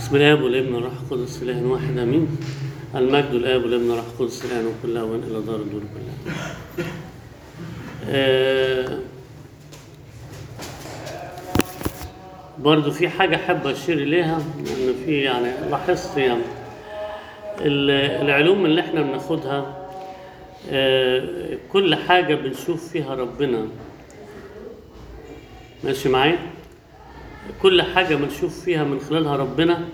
بسم الاب والابن والروح القدس اله واحد امين المجد الاب والابن والروح القدس الان وكل اوان الى دار الدور كلها آه برضو في حاجة أحب أشير إليها إن في يعني لاحظت يعني ال- العلوم اللي إحنا بناخدها آه، كل حاجة بنشوف فيها ربنا ماشي معايا كل حاجة بنشوف فيها من خلالها ربنا آه،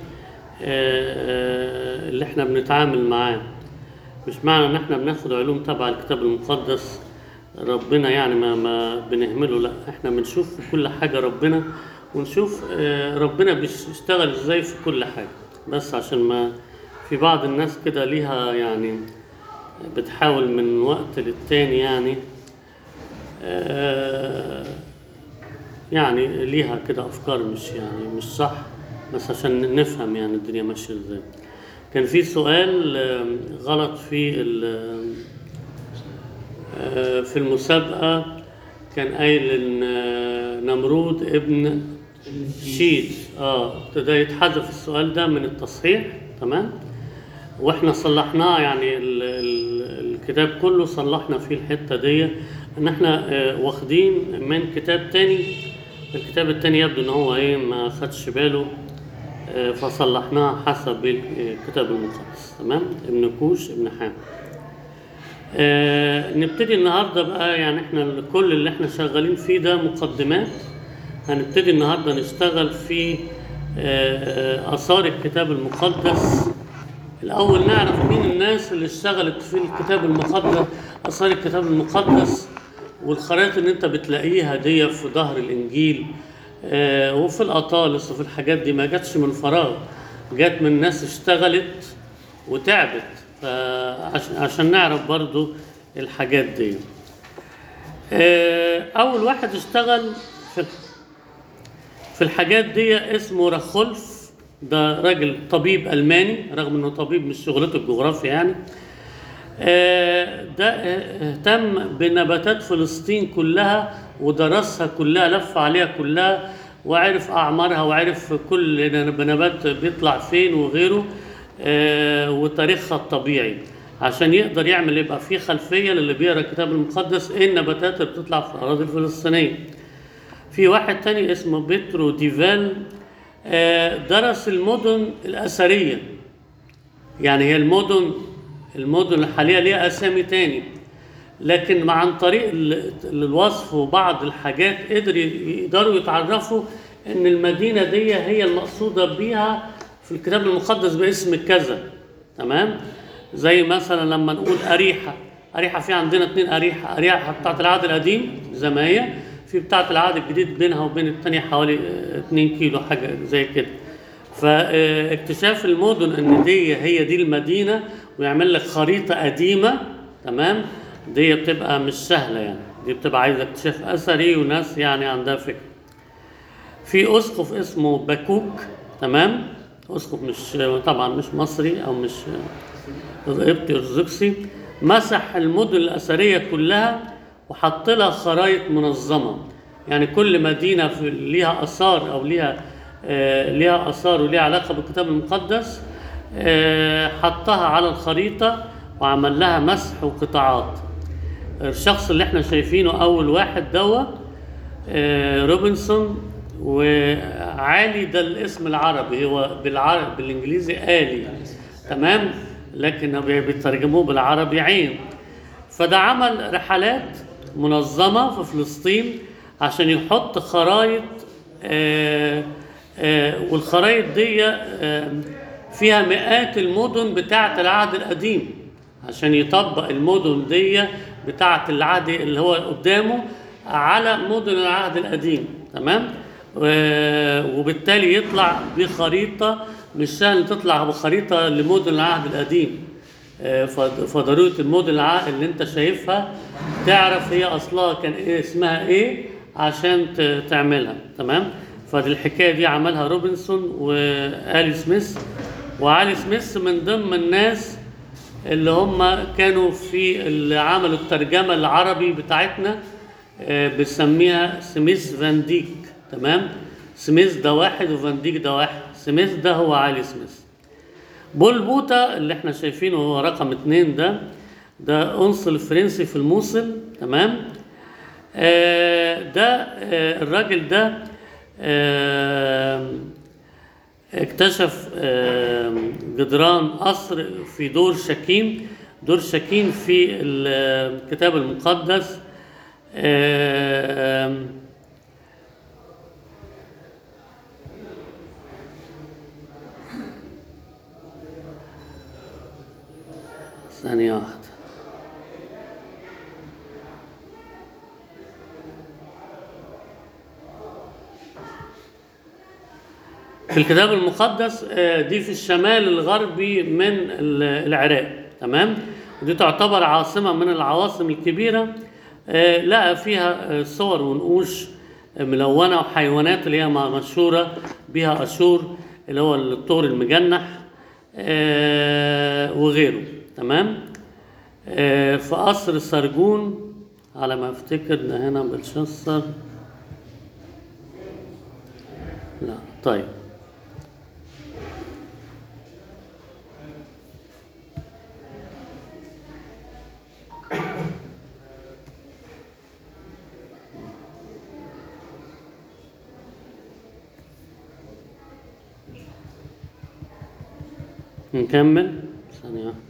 آه، اللي إحنا بنتعامل معاه مش معنى إن إحنا بناخد علوم تبع الكتاب المقدس ربنا يعني ما ما بنهمله لا إحنا بنشوف في كل حاجة ربنا ونشوف آه، ربنا بيشتغل إزاي في كل حاجة بس عشان ما في بعض الناس كده ليها يعني بتحاول من وقت للتاني يعني آه، يعني ليها كده افكار مش يعني مش صح بس عشان نفهم يعني الدنيا ماشيه ازاي كان في سؤال آه، غلط في ال- آه، في المسابقه كان قايل ان آه، نمرود ابن شيد اه ده يتحذف السؤال ده من التصحيح تمام واحنا صلحناه يعني ال ال الكتاب كله صلحنا فيه الحته دي ان احنا آه، واخدين من كتاب تاني الكتاب التاني يبدو ان هو ايه ما خدش باله آه، فصلحناه حسب الكتاب المقدس تمام ابن كوش ابن حام آه نبتدي النهارده بقى يعني احنا كل اللي احنا شغالين فيه ده مقدمات هنبتدي النهارده نشتغل في آه، آه، آثار الكتاب المقدس الأول نعرف مين الناس اللي اشتغلت في الكتاب المقدس آثار الكتاب المقدس والخرائط اللي أنت بتلاقيها دي في ظهر الإنجيل آه، وفي الأطالس وفي الحاجات دي ما جاتش من فراغ جات من ناس اشتغلت وتعبت فعشان عشان نعرف برضو الحاجات دي آه، أول واحد اشتغل في في الحاجات دي اسمه راخولف ده راجل طبيب ألماني رغم انه طبيب مش شغلته الجغرافيا يعني آه، ده آه، اهتم بنباتات فلسطين كلها ودرسها كلها لف عليها كلها وعرف أعمارها وعرف كل نبات بيطلع فين وغيره آه، وتاريخها الطبيعي عشان يقدر يعمل يبقى في خلفية للي بيقرا الكتاب المقدس ايه النباتات اللي بتطلع في الأراضي الفلسطينية في واحد تاني اسمه بيترو ديفال آه، درس المدن الأثرية يعني هي المدن المدن الحالية ليها أسامي تاني لكن مع عن طريق ال- الوصف وبعض الحاجات قدر ي- يقدروا يتعرفوا ان المدينة دي هي المقصودة بيها في الكتاب المقدس باسم كذا تمام زي مثلا لما نقول أريحة أريحة في عندنا اتنين أريحة أريحة بتاعت العهد القديم زي ما هي في بتاعت العهد الجديد بينها وبين التانية حوالي آه، 2 كيلو حاجة زي كده فاكتشاف المدن ان دي هي دي المدينه ويعمل لك خريطه قديمه تمام دي بتبقى مش سهله يعني دي بتبقى عايزه اكتشاف اثري وناس يعني عندها فكره في اسقف اسمه باكوك تمام اسقف مش طبعا مش مصري او مش قبطي ارثوذكسي مسح المدن الاثريه كلها وحط لها خرائط منظمه يعني كل مدينه في ليها اثار او ليها آه، ليها اثار وليها علاقه بالكتاب المقدس آه، حطها على الخريطه وعمل لها مسح وقطاعات الشخص اللي احنا شايفينه اول واحد دوا آه، روبنسون وعالي ده الاسم العربي هو بالعربي بالانجليزي آلي تمام لكن بي- بيترجموه بالعربي عين فده عمل رحلات منظمة في فلسطين عشان يحط خرايط آه، آه، والخرايط دي آه، فيها مئات المدن بتاعة العهد القديم عشان يطبق المدن دي بتاعة العهد اللي هو قدامه على مدن العهد القديم تمام و- وبالتالي يطلع بخريطة مش سهل تطلع بخريطة لمدن العهد القديم آه، فض- فضرورة المدن الع- اللي انت شايفها تعرف هي اصلها كان ايه اسمها ايه عشان ت- تعملها تمام فدي الحكايه دي عملها روبنسون والي سميث وعلي سميث من ضمن الناس اللي هم كانوا في اللي عملوا الترجمه العربي بتاعتنا آه، بنسميها سميث فان ديك تمام سميث ده واحد وفان ديك ده واحد سميث ده هو علي سميث بول بوتا اللي احنا شايفينه هو رقم اتنين ده ده قنصل فرنسي في الموصل تمام آه ده آه الراجل ده آه اكتشف آه جدران قصر في دور شكيم دور شكيم في الكتاب المقدس آه ثانية واحدة في الكتاب المقدس آه، دي في الشمال الغربي من ال- العراق تمام ودي تعتبر عاصمة من العواصم الكبيرة آه، لقى فيها آه، صور ونقوش ملونة وحيوانات اللي هي مشهورة بها أشور اللي هو الطور المجنح آه، وغيره تمام آه، في قصر سرجون على ما افتكر ده هنا بلشسر لا طيب نكمل ثانية واحدة.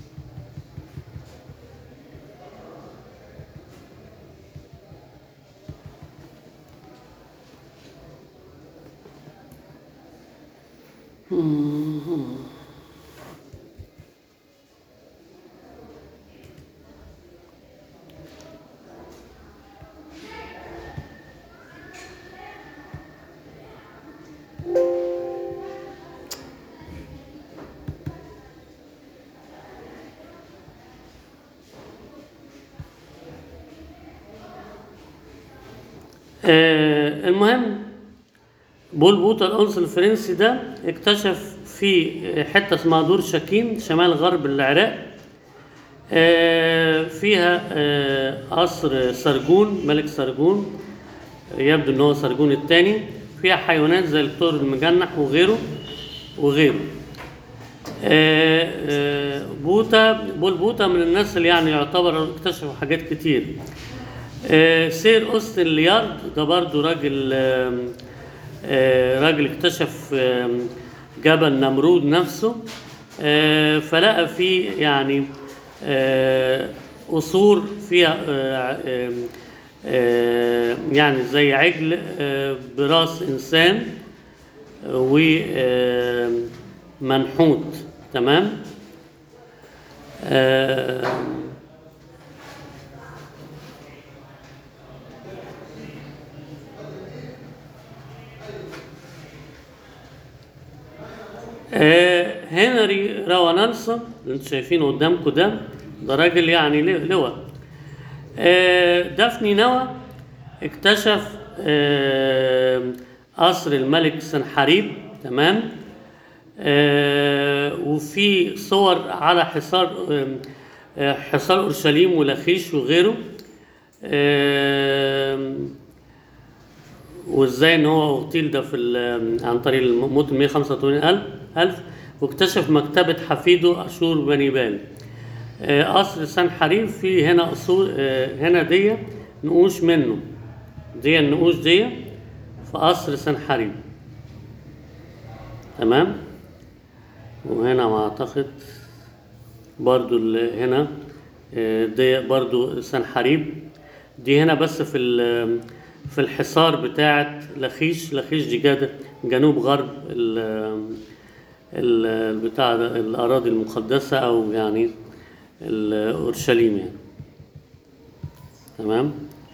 آه المهم بول بوتا القنصل الفرنسي ده اكتشف في حته اسمها دور شكيم شمال غرب العراق آه فيها آه قصر سرجون ملك سرجون يبدو ان هو سرجون الثاني فيها حيوانات زي الطور المجنح وغيره وغيره آه، آه، بوتا بول بوتا من الناس اللي يعني يعتبر اكتشفوا حاجات كتير آه، سير اوستن ليارد ده برضو راجل آم، آه، راجل اكتشف آم، جبل نمرود نفسه آه، فلقى فيه يعني آه، قصور فيها آه، آم، آه، يعني زي عجل آه، براس انسان ومنحوت تمام آم، آه، هنري روا نيلسون اللي انتوا شايفينه قدامكم ده ده راجل يعني ل- لواء آه، ده في نينوى اكتشف آه، قصر الملك سنحريب تمام آه، وفي صور على حصار آه، آه، حصار اورشليم ولخيش وغيره آه، وازاي ان هو اغتيل ده في ال- عن طريق الموت 185 الف الف واكتشف مكتبة حفيده اشور بني بال آه، قصر سان حريف في هنا اصول آه، هنا دي نقوش منه دي النقوش دي في قصر سان حريف تمام وهنا ما اعتقد برضو ال- هنا آه، دي برضو سنحريب دي هنا بس في ال- في الحصار بتاعة لخيش لخيش دي جاد- جنوب غرب ال- ال- البتاع ده الأراضي المقدسة أو يعني ال- أورشليم يعني تمام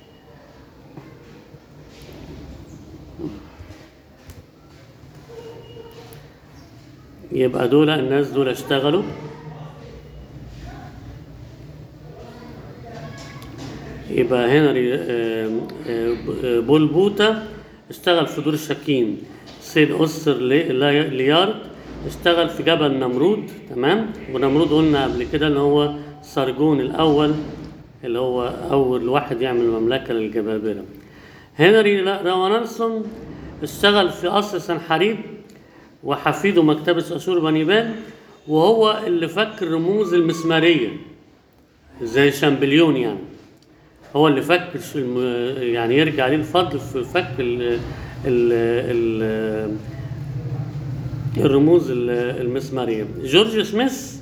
يبقى دول الناس دول اشتغلوا يبقى هنري آه، آه، بول بوتا اشتغل في دور الشكيم سيد أسر لي- لي- ليارد اشتغل في جبل نمرود تمام ونمرود قلنا قبل كده ان هو سرجون الاول اللي هو اول واحد يعمل مملكه للجبابره هنري لا- روا نيلسون اشتغل في قصر سنحريب وحفيده مكتبة أشور بنيبال وهو اللي فك الرموز المسمارية زي شامبليون يعني هو اللي فك الش- الم- يعني يرجع ليه الفضل في فك ال ال ال الرموز ال- المسمارية جورج سميث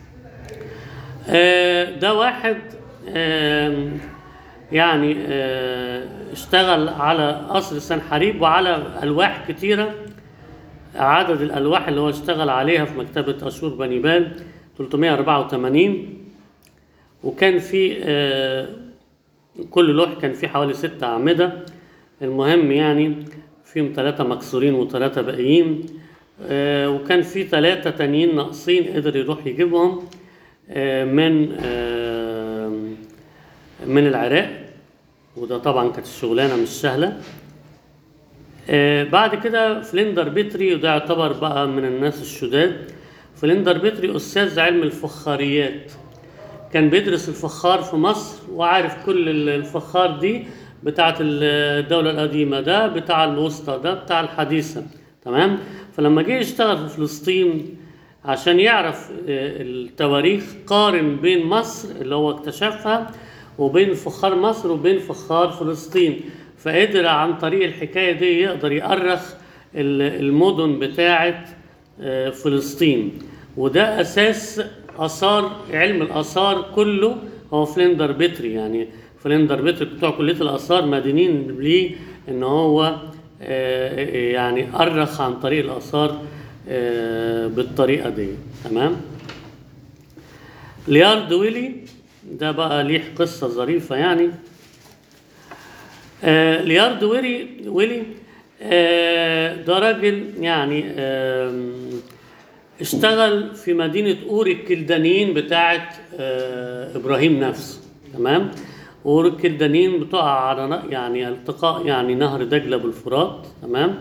آه، ده واحد آم، يعني آه، اشتغل على قصر سنحريب وعلى ألواح كتيرة عدد الألواح اللي هو اشتغل عليها في مكتبة أشور بنيبال 384 وكان في آه، كل لوح كان فيه حوالي ستة أعمدة المهم يعني فيهم ثلاثة مكسورين وثلاثة باقيين آه، وكان في ثلاثة تانيين ناقصين قدر يروح يجيبهم آه، من آه، من العراق وده طبعا كانت الشغلانة مش سهلة آه، بعد كده فليندر بيتري وده يعتبر بقى من الناس الشداد فليندر بيتري أستاذ علم الفخاريات كان بيدرس الفخار في مصر وعارف كل ال- الفخار دي بتاعة الدولة القديمة ده بتاع الوسطى ده بتاع الحديثة تمام فلما جه يشتغل في فلسطين عشان يعرف آه، التواريخ قارن بين مصر اللي هو اكتشفها وبين فخار مصر وبين فخار فلسطين فقدر عن طريق الحكاية دي يقدر يأرخ ال- المدن بتاعة آه، فلسطين وده أساس آثار علم الآثار كله هو فليندر بيتري يعني فليندر بيتري بتوع كلية الآثار مدينين ليه إن هو آه، يعني أرخ عن طريق الآثار آه، بالطريقة دي تمام ليارد ويلي ده بقى ليه قصة ظريفة يعني آه ليارد ويلي ويلي آه ده راجل يعني آم، اشتغل في مدينة أور الكلدانيين بتاعة آه إبراهيم نفسه تمام أور الكلدانيين بتقع على ن- يعني التقاء يعني نهر دجلة بالفرات تمام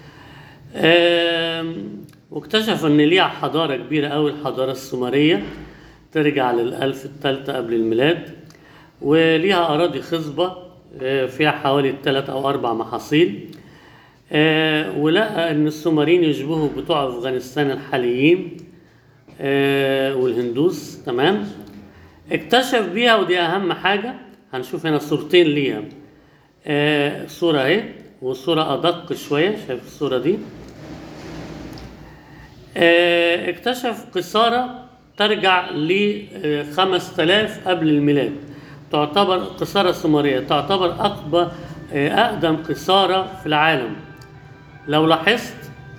آم، واكتشف ان ليها حضاره كبيره قوي الحضاره السومريه ترجع للالف الثالثه قبل الميلاد وليها اراضي خصبه آه، فيها حوالي ثلاث او اربع محاصيل آه، ولقى ان السومريين يشبهوا بتوع افغانستان الحاليين آه، والهندوس تمام اكتشف بيها ودي اهم حاجه هنشوف هنا صورتين ليها آه، صوره اهي وصوره ادق شويه شايف الصوره دي آه، اكتشف قصارى ترجع ل 5000 قبل الميلاد تعتبر قصارى السومرية تعتبر أقبى آه، أقدم قصارى في العالم لو لاحظت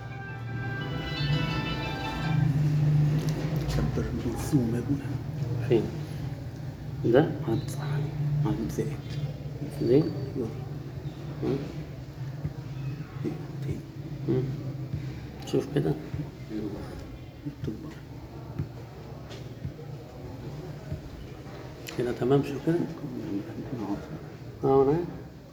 كبر الزوم يا ابونا فين ده عاد صح عاد زائد دي يلا مم. تاني مم. شوف كده تكبر كده تمام شوف كده نعم اه انا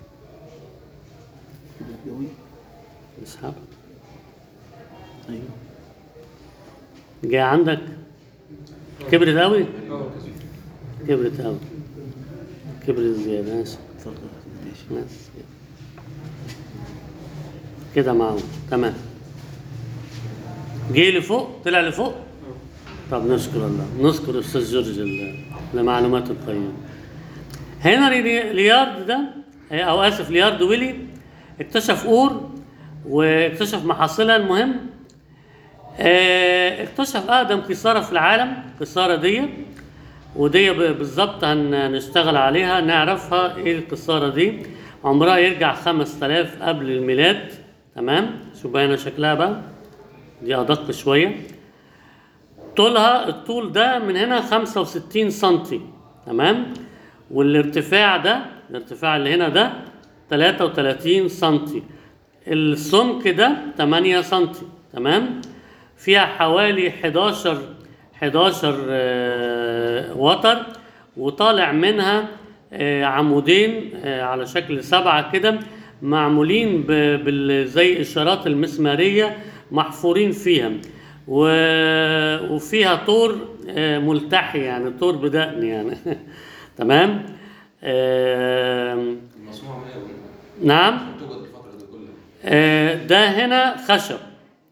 قوي اسحب ايوه جاي عندك كبرت قوي كبرت قوي كبرت زيادة ماشي اتفضل ماشي بس كده. كده معاهم تمام جه لفوق طلع لفوق طب نشكر الله نشكر استاذ جورج ال- لمعلوماته القيمه هنري لي- ليارد ده او اسف ليارد ويلي اكتشف اور واكتشف محاصيلها المهم آه، اكتشف اقدم قيصاره في العالم القيصاره دي ودي ب- بالظبط هن- هنشتغل عليها نعرفها ايه القيصاره دي عمرها يرجع 5000 قبل الميلاد تمام شوف باينه شكلها بقى دي ادق شويه طولها الطول ده من هنا 65 سنتي تمام والارتفاع ده الارتفاع اللي هنا ده 33 سنتي السمك ده 8 سنتي تمام فيها حوالي 11 11 آه، وتر وطالع منها آه، عمودين آه، على شكل سبعة كده معمولين ب- بال زي إشارات المسمارية محفورين فيها و... وفيها طور آه، ملتحي يعني طور بدقن يعني تمام آم، مصنوع من ايه؟ نعم توجد الفترة دي كلها آه، ده هنا خشب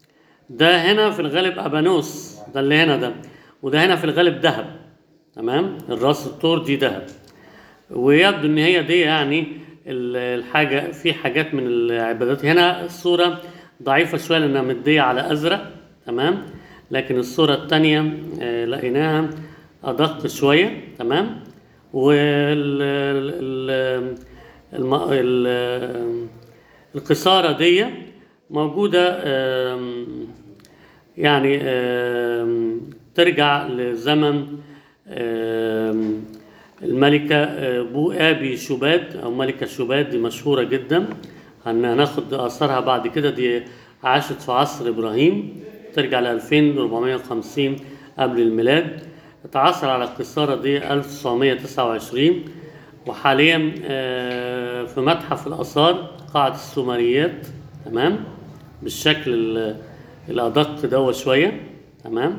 ده هنا في الغالب ابانوس ده اللي هنا ده وده هنا في الغالب ذهب تمام الراس الطور دي ذهب ويبدو ان هي دي يعني ال- الحاجه في حاجات من العبادات هنا الصوره ضعيفه شويه لانها مديه على ازرق تمام لكن الصوره الثانيه لقيناها ادق شويه تمام وال ال- الم- ال- القصاره دي موجوده آم، يعني آم، ترجع لزمن آم، الملكة آه، بو آبي شوباد أو ملكة شوباد دي مشهورة جدا هناخد آثارها بعد كده دي عاشت في عصر إبراهيم ترجع ل 2450 قبل الميلاد اتعثر على القصارى دي 1929 وحاليا آه، في متحف الآثار قاعة السومريات تمام بالشكل ال- الأدق دوت شوية تمام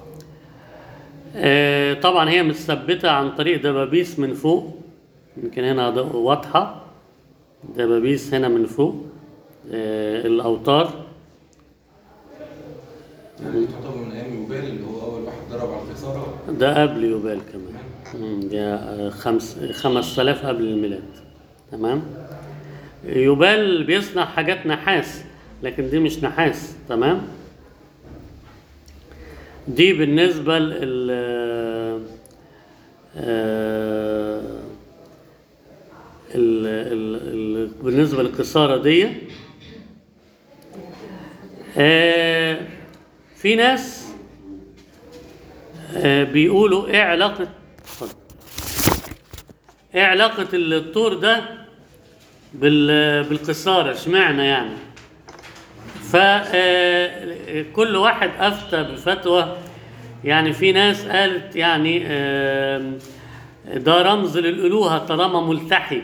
آه، طبعا هي متثبتة عن طريق دبابيس من فوق يمكن هنا د- واضحة دبابيس هنا من فوق آه، الأوتار يعني تعتبر من ايام يوبال اللي هو اول واحد ضرب على الخساره ده قبل يوبال كمان مم، ده آه، خمس خمس آلاف قبل الميلاد تمام يوبال بيصنع حاجات نحاس لكن دي مش نحاس تمام دي بالنسبة لل آه، ال... ال... ال... بالنسبة للقصارى دي آه، في ناس آه، بيقولوا ايه علاقة اتفضل. ايه علاقة الطور ده بال... بالقصارى اشمعنى يعني فكل واحد افتى بفتوى يعني في ناس قالت يعني آم، ده رمز للالوهه طالما ملتحي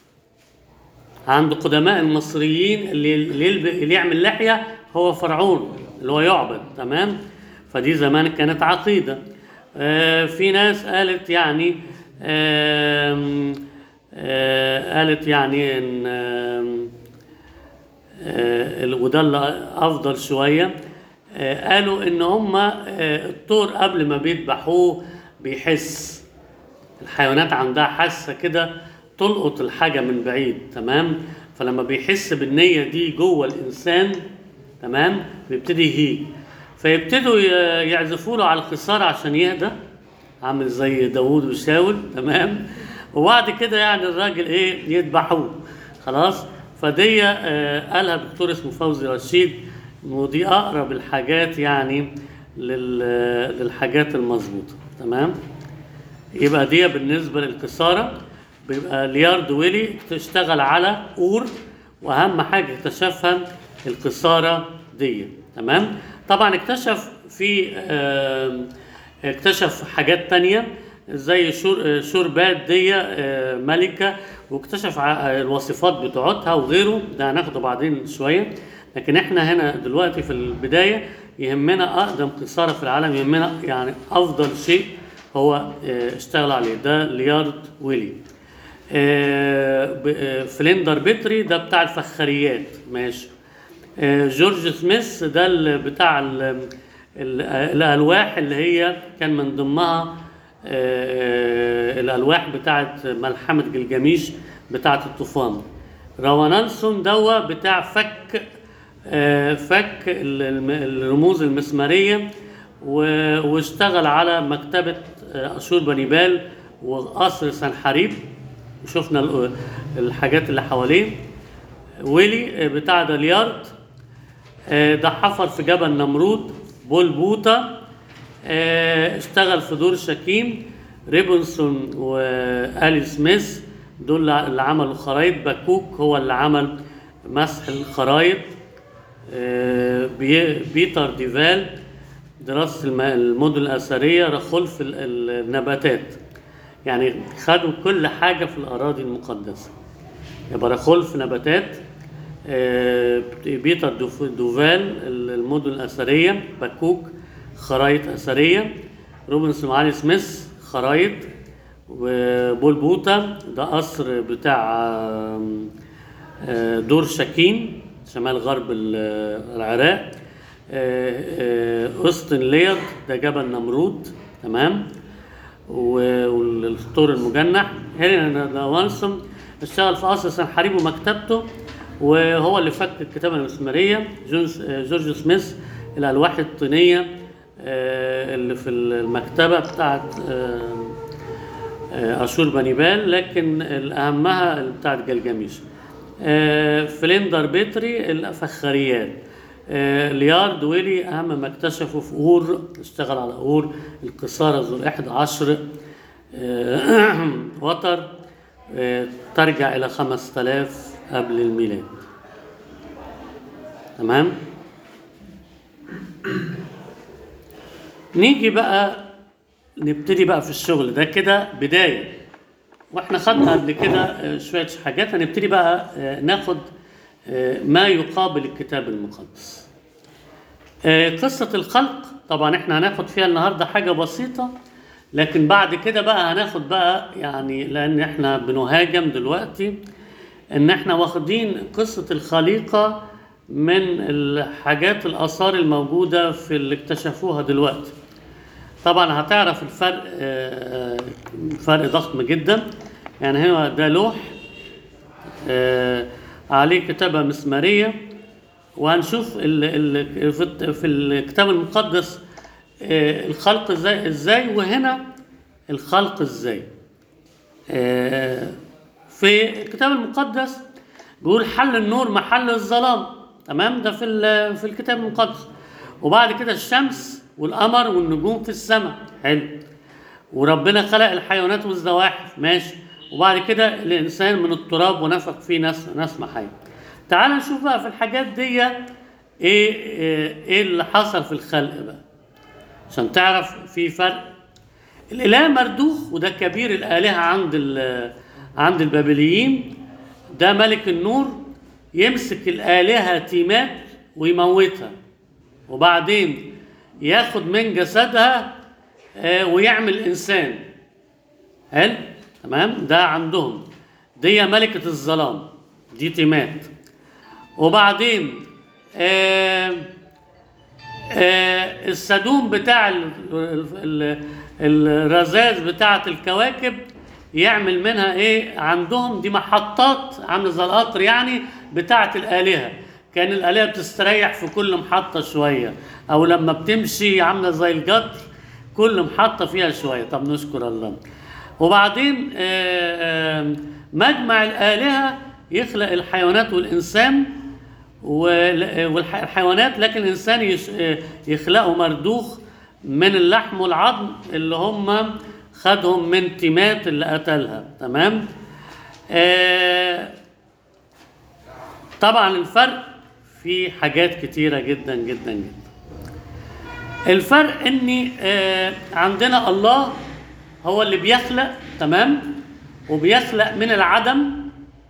عند قدماء المصريين اللي اللي, يلب... اللي يعمل لحيه هو فرعون اللي هو يعبد تمام فدي زمان كانت عقيده آه، في ناس قالت يعني آم، آه، قالت يعني ان آم، آه، وده اللي افضل شويه آه، قالوا ان هم الطور قبل ما بيذبحوه بيحس الحيوانات عندها حاسه كده تلقط الحاجه من بعيد تمام فلما بيحس بالنيه دي جوه الانسان تمام بيبتدي يهيج فيبتدوا ي- يعزفوا له على الخساره عشان يهدى عامل زي داوود وشاول تمام وبعد كده يعني الراجل ايه يذبحوه خلاص فدي آه قالها دكتور اسمه فوزي رشيد ودي اقرب الحاجات يعني لل- للحاجات المظبوطه تمام يبقى دي بالنسبه للكساره بيبقى ليارد ويلي تشتغل على اور واهم حاجه اكتشفها الكساره دي تمام طبعا اكتشف في آم، اكتشف حاجات تانية زي شور شوربات دي آه، ملكة واكتشف ع- الوصفات بتاعتها وغيره ده هناخده بعدين شوية لكن احنا هنا دلوقتي في البداية يهمنا أقدم قصارى في العالم يهمنا يعني أفضل شيء هو آه، اشتغل عليه ده ليارد ويلي آه، ب- آه، فليندر بيتري ده بتاع الفخاريات ماشي آه، جورج سميث ده ال- بتاع ال- ال- الألواح اللي هي كان من ضمنها آه، الألواح بتاعت ملحمة جلجميش بتاعت الطوفان روانانسون دوا بتاع فك آه، فك ال- الم- الرموز المسمارية و- واشتغل على مكتبة آه، أشور بنيبال وقصر سنحريب وشفنا ال- الحاجات اللي حواليه ويلي آه، بتاع داليارد آه، ده حفر في جبل نمرود بول بوتا آه، اشتغل في دور شكيم ريبنسون وآلي سميث دول اللي عملوا خرايط باكوك هو اللي عمل مسح الخرايط آه، بي- بيتر ديفال دراسة الم- المدن الأثرية رخلف ال- ال- النباتات يعني خدوا كل حاجة في الأراضي المقدسة يبقى رخلف نباتات آه، بيتر دوف- دوفال المدن الأثرية باكوك خرايط أثرية روبنسون علي سميث خرايط وبول بوتا ده قصر بتاع آم، آه، دور شاكين شمال غرب ال- العراق آه، آه، أوستن ليرد ده جبل نمرود تمام و- والاسطول المجنح هيلين وانسون اشتغل في قصر سنحريب ومكتبته وهو اللي فك الكتابة المسمارية جونز- آه، جورج سميث الألواح الطينية آه، اللي في المكتبة بتاعت آه، آه، اشور بنيبال لكن الاهمها بتاعت جلجميش آه، فليندر بيتري الفخاريات آه، ليارد ويلي اهم ما اكتشفوا في اور اشتغل على اور القصارى ذو الاحد عشر آه، وتر آه، ترجع الى 5000 قبل الميلاد تمام نيجي بقى نبتدي بقى في الشغل ده كده بداية واحنا خدنا قبل كده آه، شوية حاجات هنبتدي بقى آه، ناخد آه، ما يقابل الكتاب المقدس آه، قصة الخلق طبعا احنا هناخد فيها النهاردة حاجة بسيطة لكن بعد كده بقى هناخد بقى يعني لان احنا بنهاجم دلوقتي ان احنا واخدين قصة الخليقة من الحاجات الآثار الموجودة في اللي اكتشفوها دلوقتي طبعا هتعرف الفرق آه، فرق ضخم جدا يعني هو ده لوح آه، عليه كتابة مسمارية وهنشوف ال ال في الت- في الكتاب المقدس آه، الخلق ازاي ازاي وهنا الخلق ازاي آه، في الكتاب المقدس بيقول حل النور محل الظلام تمام ده في ال- في الكتاب المقدس وبعد كده الشمس والقمر والنجوم في السماء حلو وربنا خلق الحيوانات والزواحف ماشي وبعد كده الانسان من التراب ونفخ فيه نس نسمة حية تعال نشوف بقى في الحاجات دي ايه ايه إيه اللي حصل في الخلق بقى عشان تعرف في فرق الاله مردوخ وده كبير الالهه عند ال- عند البابليين ده ملك النور يمسك الالهه تيمات ويموتها وبعدين ياخد من جسدها آه، ويعمل انسان حلو تمام ده عندهم دي ملكه الظلام دي تيمات وبعدين آه آه، السدوم بتاع ال- ال- ال- الرذاذ بتاعة الكواكب يعمل منها ايه عندهم دي محطات عامله زي القطر يعني بتاعة الآلهة كان الآلهة بتستريح في كل محطة شوية أو لما بتمشي عاملة زي القطر كل محطة فيها شوية طب نشكر الله وبعدين آه، آه، مجمع الآلهة يخلق الحيوانات والإنسان والحيوانات لكن الانسان يش- يخلقه مردوخ من اللحم والعظم اللي هم خدهم من تيمات اللي قتلها تمام آه طبعا الفرق في حاجات كتيرة جدا جدا جدا الفرق ان آه عندنا الله هو اللي بيخلق تمام وبيخلق من العدم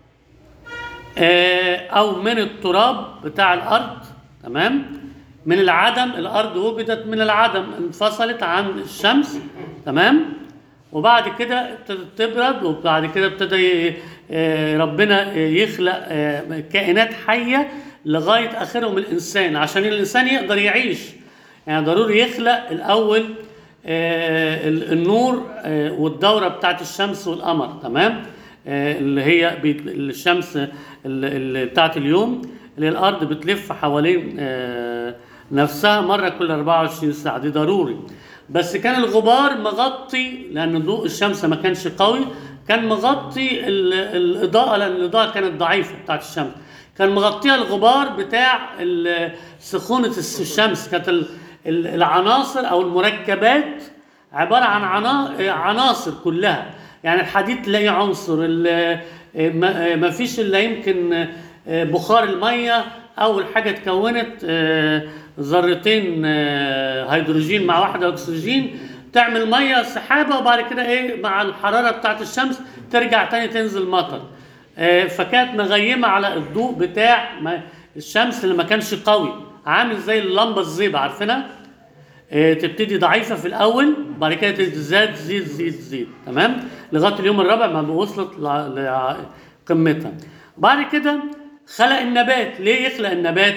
آه، او من التراب بتاع الارض تمام من العدم الارض وجدت من العدم انفصلت عن الشمس تمام وبعد كده ابتدت تبرد وبعد كده ابتدى ي- آه، ربنا يخلق آه، كائنات حيه لغايه اخرهم الانسان عشان الانسان يقدر يعيش يعني ضروري يخلق الاول آه، ال- النور آه، والدوره بتاعت الشمس والقمر تمام آه، اللي هي بيت- الشمس اللي اللي بتاعت اليوم اللي الارض بتلف حوالين آه، نفسها مره كل 24 ساعه دي ضروري بس كان الغبار مغطي لان ضوء الشمس ما كانش قوي كان مغطي ال- الاضاءه لان الاضاءه كانت ضعيفه بتاعت الشمس كان مغطيها الغبار بتاع ال- سخونه الس- الشمس كانت ال- ال- العناصر او المركبات عباره عن عنا- عناصر كلها يعني الحديد تلاقي عنصر ال- ما ما فيش الا يمكن بخار الميه اول حاجه اتكونت آه، ذرتين آه، هيدروجين مع واحده اكسجين تعمل ميه سحابه وبعد كده ايه مع الحراره بتاعت الشمس ترجع تاني تنزل مطر آه، فكانت مغيمه على الضوء بتاع ما- الشمس اللي ما كانش قوي عامل زي اللمبه الزيبه عارفينها آه، تبتدي ضعيفه في الاول بعد كده تزداد تزيد تزيد تزيد تمام لغايه اليوم الرابع ما وصلت لقمتها بعد كده خلق النبات ليه يخلق النبات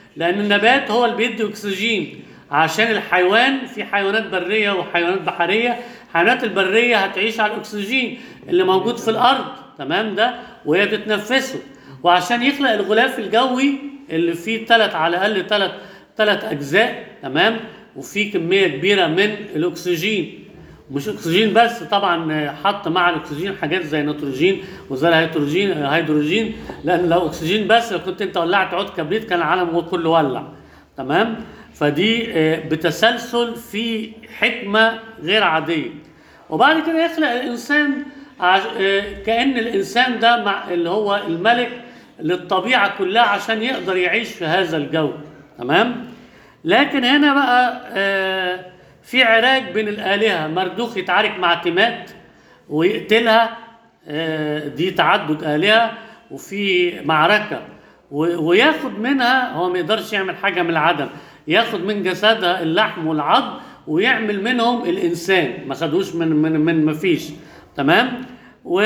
لان النبات هو اللي بيدي اكسجين عشان الحيوان في حيوانات بريه وحيوانات بحريه الحيوانات البريه هتعيش على الاكسجين اللي موجود في الارض تمام ده وهي بتتنفسه وعشان يخلق الغلاف الجوي اللي فيه ثلاث على الاقل ثلاث ثلاث اجزاء تمام وفي كميه كبيره من الاكسجين مش اكسجين بس طبعا حط مع الاكسجين حاجات زي نيتروجين وزي الهيدروجين هيدروجين لان لو اكسجين بس لو كنت انت ولعت عود كبريت كان العالم كله ولع تمام فدي آه، بتسلسل في حكمه غير عاديه وبعد كده يخلق الانسان عش- آه، كان الانسان ده مع اللي هو الملك للطبيعه كلها عشان يقدر يعيش في هذا الجو تمام لكن هنا بقى آه، في عراك بين الالهه مردوخ يتعارك مع تيمات ويقتلها آه، دي تعدد الهه وفي معركه و- وياخد منها هو ما يقدرش يعمل حاجه من العدم ياخد من جسدها اللحم والعظم ويعمل منهم الانسان ما خدوش من من من ما فيش تمام و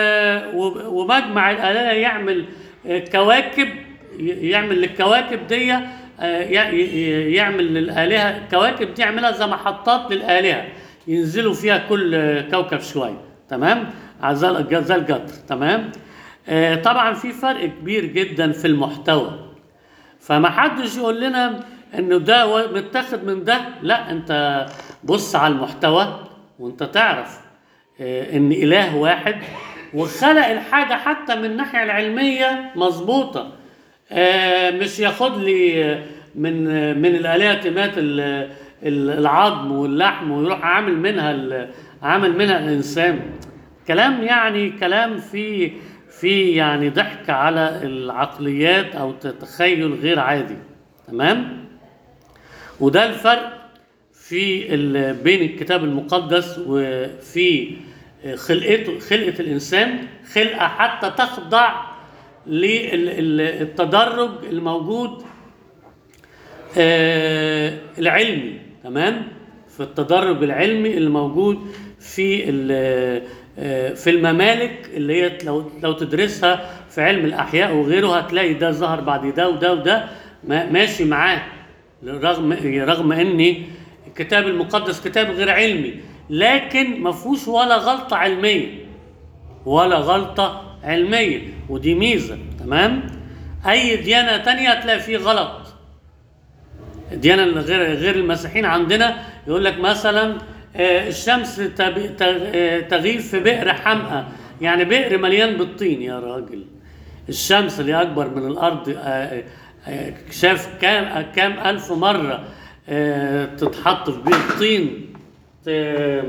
و- ومجمع الالهه يعمل آه، كواكب ي- يعمل للكواكب دي آه، ي- ي- يعمل للالهه كواكب دي يعملها زي محطات للالهه ينزلوا فيها كل آه، كوكب شويه تمام على زي الج- زي القطر تمام آه، طبعا في فرق كبير جدا في المحتوى فما حدش يقول لنا انه ده و- متاخد من ده لا انت بص على المحتوى وانت تعرف آه، ان اله واحد وخلق الحاجه حتى من الناحيه العلميه مظبوطه آه، مش ياخد لي آه، من آه، من الالهه تمات ال- ال- العظم واللحم ويروح عامل منها ال- عامل منها الانسان كلام يعني كلام فيه في يعني ضحك على العقليات او تخيل غير عادي تمام وده الفرق في ال- بين الكتاب المقدس وفي خلقته خلقة الإنسان خلقة حتى تخضع للتدرج الموجود آه، العلمي تمام في التدرج العلمي اللي موجود في ال- آه، في الممالك اللي هي لو لو تدرسها في علم الاحياء وغيره هتلاقي ده ظهر بعد ده وده وده ما- ماشي معاه رغم رغم ان الكتاب المقدس كتاب غير علمي لكن ما فيهوش ولا غلطه علميه ولا غلطة علمية ودي ميزة تمام أي ديانة تانية هتلاقي فيه غلط الديانة اللي غير غير المسيحيين عندنا يقول لك مثلا آه، الشمس تب- تغ- آه، تغيب في بئر حمقى يعني بئر مليان بالطين يا راجل الشمس اللي أكبر من الأرض آه، آه، شاف كام كام ألف مرة آه، تتحط في بئر طين ت-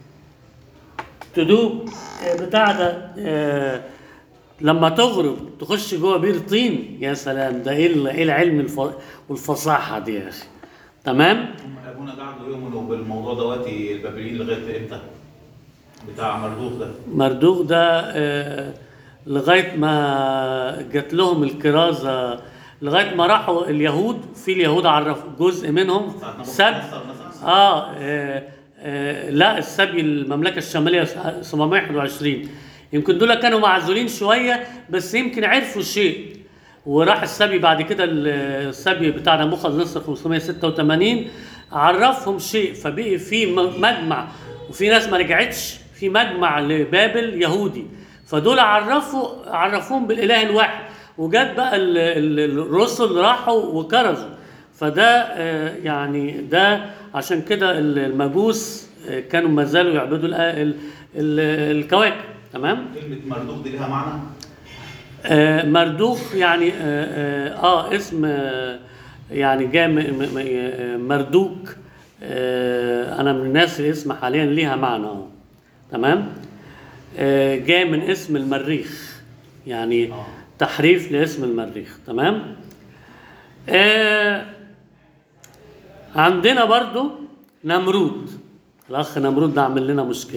تدوب آه، بتاع ده آه، لما تغرب تخش جوه بير طين يا سلام ده ايه ال- ايه العلم الف- والفصاحه دي يا اخي تمام هم ابونا قعدوا يؤمنوا بالموضوع دواتي البابليين لغايه امتى؟ بتاع مردوخ ده مردوخ ده آه، لغايه ما جات لهم الكرازه لغايه ما راحوا اليهود في اليهود عرفوا جزء منهم ساعة نبوخذ سب نصر مثلا آه, آه, آه لا السبي المملكة الشمالية 721 يمكن دول كانوا معزولين شوية بس يمكن عرفوا شيء وراح السبي بعد كده السبي بتاع نبوخذ نصر 586 عرفهم شيء فبقي في م- مجمع وفي ناس ما رجعتش في مجمع لبابل يهودي فدول عرفوا عرفوهم بالاله الواحد وجت بقى ال- ال- الرسل راحوا وكرزوا فده آه، يعني ده عشان كده ال- المجوس آه، كانوا ما زالوا يعبدوا الآ- ال- ال- الكواكب تمام كلمه مردوخ دي لها معنى آه، مردوخ يعني اه, آه, آه اسم آه يعني جاء م- م- م- آه، مردوك آه انا من الناس اللي اسم حاليا ليها معنى اه تمام آه جاء من اسم المريخ يعني آه. تحريف لاسم المريخ تمام آه عندنا برضو نمرود الاخ نمرود ده عامل لنا مشكله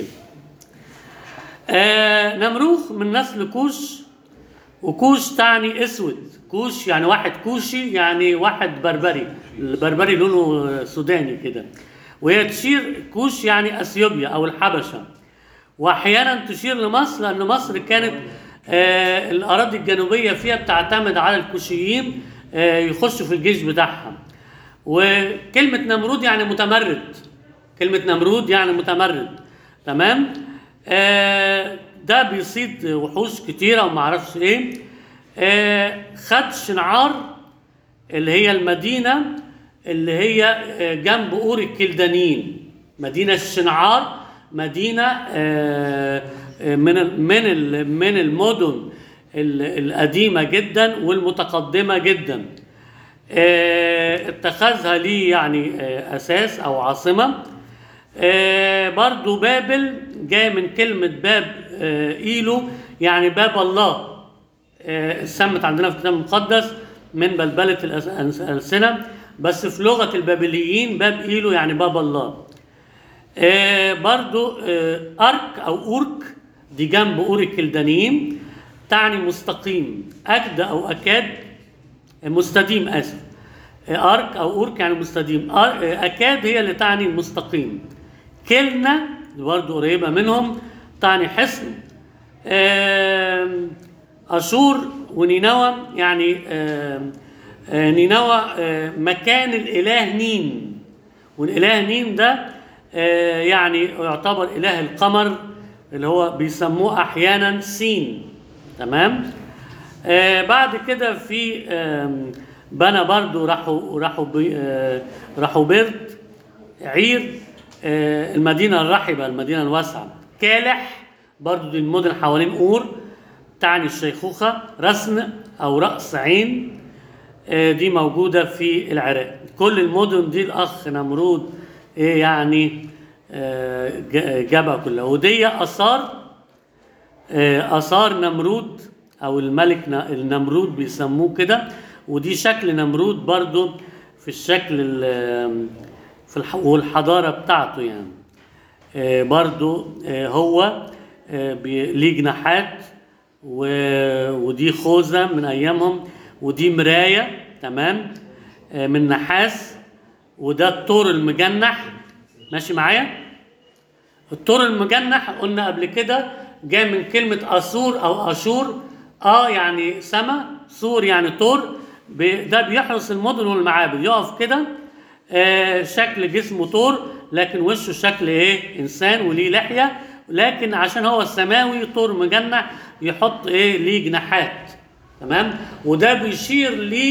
آه نمروخ من نسل كوش وكوش تعني اسود كوش يعني واحد كوشي يعني واحد بربري البربري لونه سوداني كده وهي تشير كوش يعني اثيوبيا او الحبشه واحيانا تشير لمصر لان مصر كانت آه الاراضي الجنوبيه فيها بتعتمد على الكوشيين آه، يخشوا في الجيش بتاعها وكلمة نمرود يعني متمرد كلمة نمرود يعني متمرد تمام آه ده بيصيد وحوش كتيرة وما اعرفش ايه آه خد شنعار اللي هي المدينة اللي هي آه، جنب أور الكلدانيين مدينة الشنعار مدينة آه، آه، من ال- من ال- من المدن ال- القديمة جدا والمتقدمة جدا آه، اتخذها ليه يعني آه، أساس أو عاصمة آه، برضو بابل جاي من كلمة باب آه، إيلو يعني باب الله آه، سمت عندنا في الكتاب المقدس من بلبلة الأس- الألسنة بس في لغة البابليين باب إيلو يعني باب الله آه، برضو آه، أرك أو أورك دي جنب أور الكلدانيين تعني مستقيم أكد أو أكاد مستديم آسف آه، أرك أو أورك يعني مستديم أر- آه، أكاد هي اللي تعني المستقيم كلنا برضو قريبة منهم تعني حصن آم، أشور ونينوى يعني آم، آه، نينوى آه، مكان الإله نين والإله نين ده آه، يعني يعتبر إله القمر اللي هو بيسموه أحيانا سين تمام آه، بعد كده في آم، بنى برضو راحوا راحوا بي- آه، راحوا بيرت عير آه، المدينة الرحبة المدينة الواسعة كالح برضو دي المدن حوالين أور تعني الشيخوخة رسن أو رأس عين آه، دي موجودة في العراق كل المدن دي الأخ نمرود إيه يعني آه، ج- جابها كلها ودي آثار آه، آثار نمرود أو الملك ن- النمرود بيسموه كده ودي شكل نمرود برضو في الشكل ال- في الح- والحضارة بتاعته يعني آه، برضو آه، هو آه، بي- ليه جناحات و- ودي خوذة من أيامهم ودي مراية تمام آه، من نحاس وده الطور المجنح ماشي معايا الطور المجنح قلنا قبل كده جاي من كلمة أسور أو أشور آه يعني سما سور يعني طور ب- ده بيحرس المدن والمعابد يقف كده آه شكل جسمه طور لكن وشه شكل ايه انسان وليه لحيه لكن عشان هو السماوي طور مجنح يحط ايه ليه جناحات تمام وده بيشير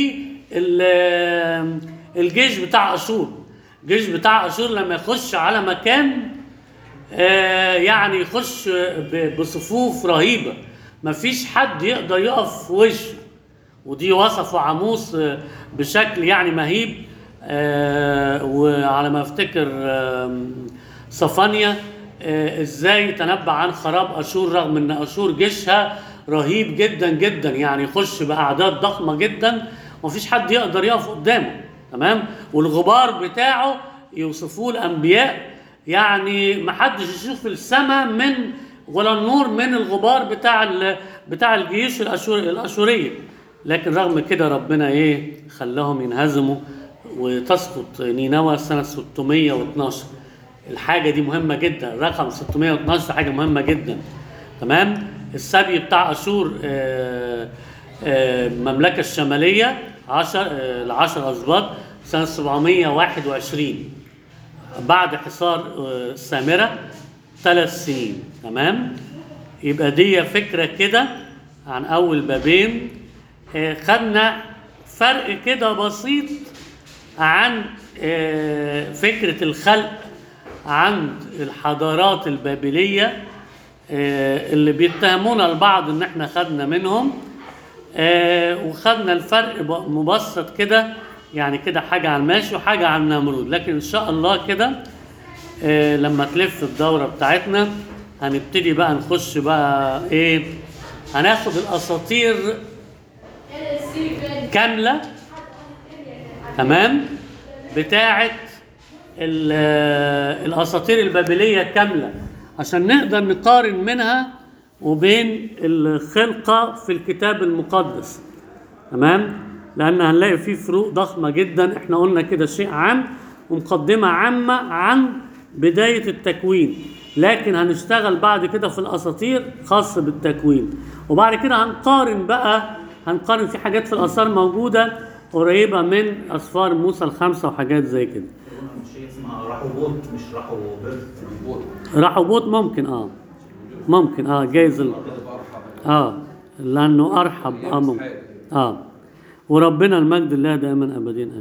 لل الجيش بتاع اشور الجيش بتاع اشور لما يخش على مكان آه، يعني يخش ب- بصفوف رهيبه مفيش حد يقدر يقف في وشه ودي وصفه عموس آه، بشكل يعني مهيب آه، وعلى ما افتكر آم، صفانيا آه، ازاي تنبأ عن خراب اشور رغم ان اشور جيشها رهيب جدا جدا يعني يخش باعداد ضخمه جدا ومفيش حد يقدر يقف قدامه تمام والغبار بتاعه يوصفوه الانبياء يعني ما حدش يشوف السماء من ولا النور من الغبار بتاع ال- بتاع الجيوش الأشور الاشوريه لكن رغم كده ربنا ايه خلاهم ينهزموا وتسقط نينوى سنه 612 الحاجه دي مهمه جدا رقم 612 حاجه مهمه جدا تمام السبي بتاع اشور آه، آه، المملكه الشماليه 10 العشر اسباط سنه 721 بعد حصار آه، السامرة ثلاث سنين تمام يبقى دي فكرة كده عن أول بابين آه، خدنا فرق كده بسيط عن آه، فكرة الخلق عند الحضارات البابلية آه، اللي بيتهمونا البعض ان احنا خدنا منهم آه، وخدنا الفرق ب- مبسط كده يعني كده حاجة عن ماشي وحاجة عن نمرود لكن إن شاء الله كده آه، لما تلف الدورة بتاعتنا هنبتدي بقى نخش بقى إيه هناخد الأساطير كاملة تمام بتاعت ال- آه، الأساطير البابلية كاملة عشان نقدر نقارن منها وبين الخلقة في الكتاب المقدس تمام لان هنلاقي فيه فروق ضخمه جدا احنا قلنا كده شيء عام ومقدمه عامه عن بدايه التكوين لكن هنشتغل بعد كده في الاساطير خاصه بالتكوين وبعد كده هنقارن بقى هنقارن في حاجات في الاثار موجوده قريبة من أسفار موسى الخمسة وحاجات زي كده مش هي اسمها رحوبوت مش رحوبوت رحبوت ممكن اه ممكن اه جايز ال... اه لأنه أرحب اه ممكن اه وربنا المجد الله دائما أبدين آمين